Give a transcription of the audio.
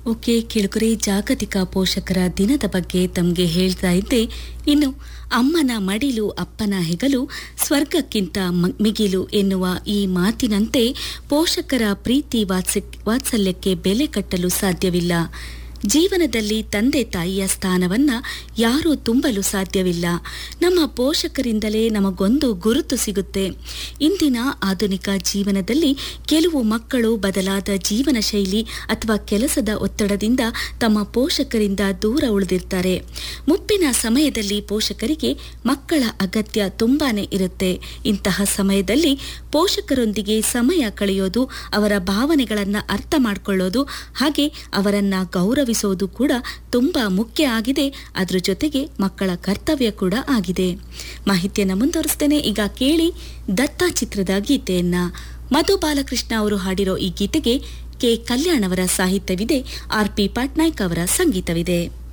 okay ಕಿಳುಕುರೆ ಜಾಗತಿಕ ಪೋಷಕರ ದಿನದ ಬಗ್ಗೆ ತಮಗೆ ಹೇಳ್ತಾ ಇದ್ದೆ ಇನ್ನು ಅಮ್ಮನ ಮಡಿಲು ಅಪ್ಪನ ಹೆಗಲು ಸ್ವರ್ಗಕ್ಕಿಂತ ಮ- ಮಿಗಿಲು ಎನ್ನುವ ಈ ಮಾತಿನಂತೆ ಪೋಷಕರ ಪ್ರೀತಿ ವಾತ್ಸ- ವಾತ್ಸಲ್ಯಕ್ಕೆ ಬೆಲೆ ಕಟ್ಟಲು ಸಾಧ್ಯವಿಲ್ಲ ಜೀವನದಲ್ಲಿ ತಂದೆ ತಾಯಿಯ ಸ್ಥಾನವನ್ನ ಯಾರೂ ತುಂಬಲು ಸಾಧ್ಯವಿಲ್ಲ ನಮ್ಮ ಪೋಷಕರಿಂದಲೇ ನಮಗೊಂದು ಗುರುತು ಸಿಗುತ್ತೆ ಇಂದಿನ ಆಧುನಿಕ ಜೀವನದಲ್ಲಿ ಕೆಲವು ಮಕ್ಕಳು ಬದಲಾದ ಜೀವನ ಶೈಲಿ ಅಥವಾ ಕೆಲಸದ ಒತ್ತಡದಿಂದ ತಮ್ಮ ಪೋಷಕರಿಂದ ದೂರ ಉಳಿದಿರ್ತಾರೆ ಮುಪ್ಪಿನ ಸಮಯದಲ್ಲಿ ಪೋಷಕರಿಗೆ ಮಕ್ಕಳ ಅಗತ್ಯ ತುಂಬಾನೇ ಇರುತ್ತೆ ಇಂತಹ ಸಮಯದಲ್ಲಿ ಪೋಷಕರೊಂದಿಗೆ ಸಮಯ ಕಳೆಯೋದು ಅವರ ಭಾವನೆಗಳನ್ನು ಅರ್ಥ ಮಾಡಿಕೊಳ್ಳೋದು ಹಾಗೆ ಅವರನ್ನ ಗೌರವಿಸೋದು ಕೂಡ ತುಂಬಾ ಮುಖ್ಯ ಆಗಿದೆ ಅದ್ರ ಜೊತೆಗೆ ಮಕ್ಕಳ ಕರ್ತವ್ಯ ಕೂಡ ಆಗಿದೆ ಮಾಹಿತಿಯನ್ನು ಮುಂದುವರಿಸ್ತೇನೆ ಈಗ ಕೇಳಿ ದತ್ತ ಚಿತ್ರದ ಗೀತೆಯನ್ನ ಮಧು ಬಾಲಕೃಷ್ಣ ಅವರು ಹಾಡಿರೋ ಈ ಗೀತೆಗೆ ಕೆ ಕಲ್ಯಾಣ್ ಅವರ ಸಾಹಿತ್ಯವಿದೆ ಆರ್ ಪಿ ಪಟ್ನಾಯಕ್ ಅವರ ಸಂಗೀತವಿದೆ